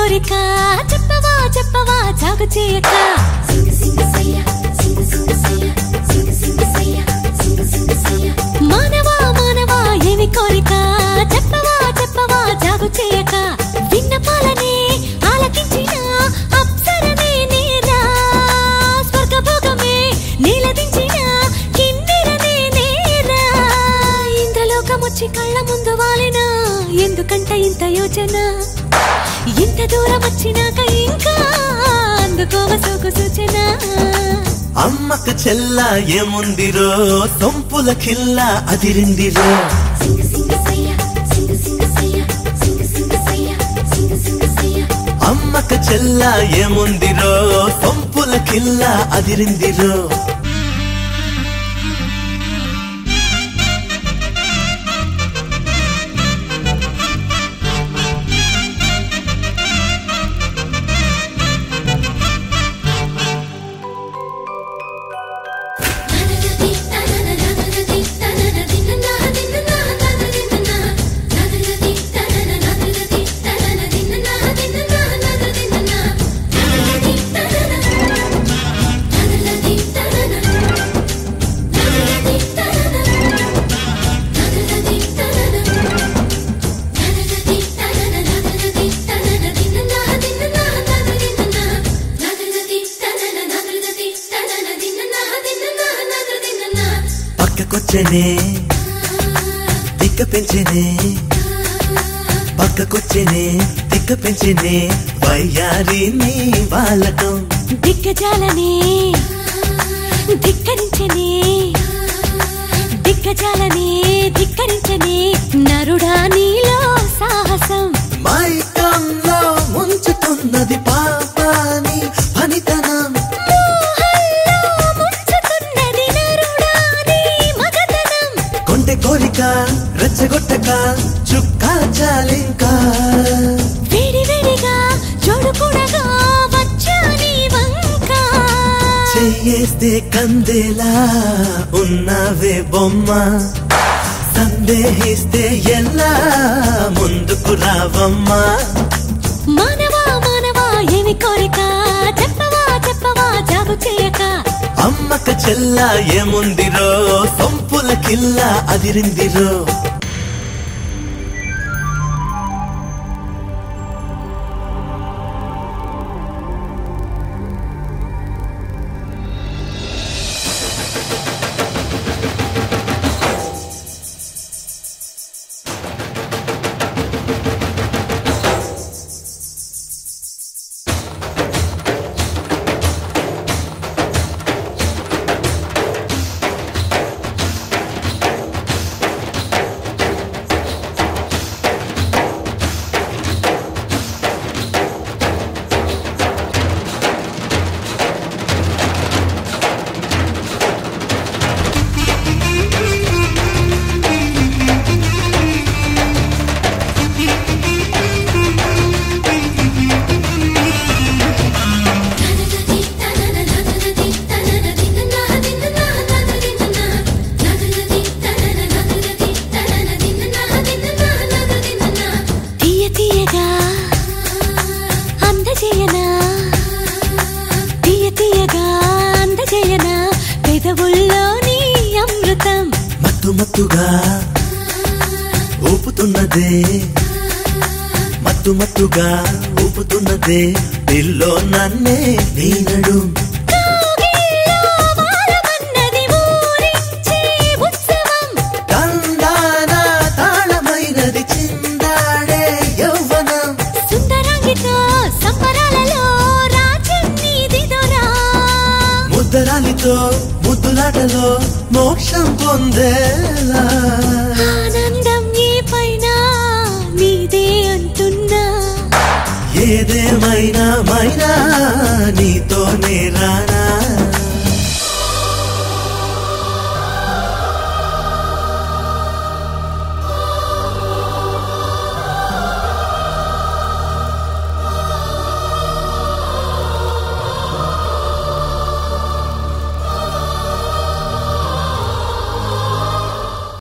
కోరిక చెప్పవా చెప్పవా జాగు చేయక మానవా మానవా ఏమి కోరిక చెప్పవా చెప్పవా జాగు చేయక విన్నపాలనే ఆలకించిన అప్సరనే నేరా స్వర్గభోగమే నీలదించిన కిన్నెరనే నేరా ఇంద్రలోకమొచ్చి కళ్ళ ముందు వాలిన ఎందుకంట ఇంత యోచన ఇంత దూరం వచ్చినాక ఇంకా అందుకోవ సోకు సూచన అమ్మక చెల్ల ఏముందిరో సొంపుల కిల్ల అదిరిందిరో అమ్మక చెల్ల ఏముందిరో సొంపుల కిల్ల అదిరిందిరో పక్కకొచ్చనే తిక్క పెంచనే పక్కకొచ్చనే తిక్క పెంచనే వయ్యారి నీ బాలకం దిగ్గజాలనే ధిక్కరించనే దిగ్గజాలనే ధిక్కరించనే నరుడా నీలో సాహసం మైకంలో ముంచుతున్నది పాపాని పనితనం మోహంలో ముంచుతున్నది నరుడా నీ మగతనం కొంటె కోరిక రెచ్చగొట్టక చుక్కా చాలింకా వేడి వేడిగా చూడకూడగా వచ్చా నీ వంక చెయ్యేస్తే కందేలా ఉన్నావే బొమ్మ సందేహిస్తే ఎలా ముందుకు రావమ్మా మానవా మానవా ఏమి కోరిక చెప్పవా చెప్పవా జాగు చేయక అమ్మక చెల్ల ఏముందిరో సొంపుల కిల్ల అదిరిందిరో తీయ తీయగా అందజేయనా తీయ తీయగా అందజేయనా పెదవుల్లోని అమృతం మత్తు మత్తుగా ఊపుతున్నదే మత్తు మత్తుగా ఊపుతున్నదే పిల్లో నన్నే నీనడు కోగిల్లో వారమన్నది ఊరించే ఉత్సవం తందాన తాళమైనది చిందాడే యౌవనం సుందరాంగితో సంబరాలలో రాజ్యం నీదిదోరా ముద్దరాలితో ముద్దులాటలో మోక్షం పొందేలా ఆనందం ఏ పైన నీదే అంటున్నా ఏదేమైనా మైనా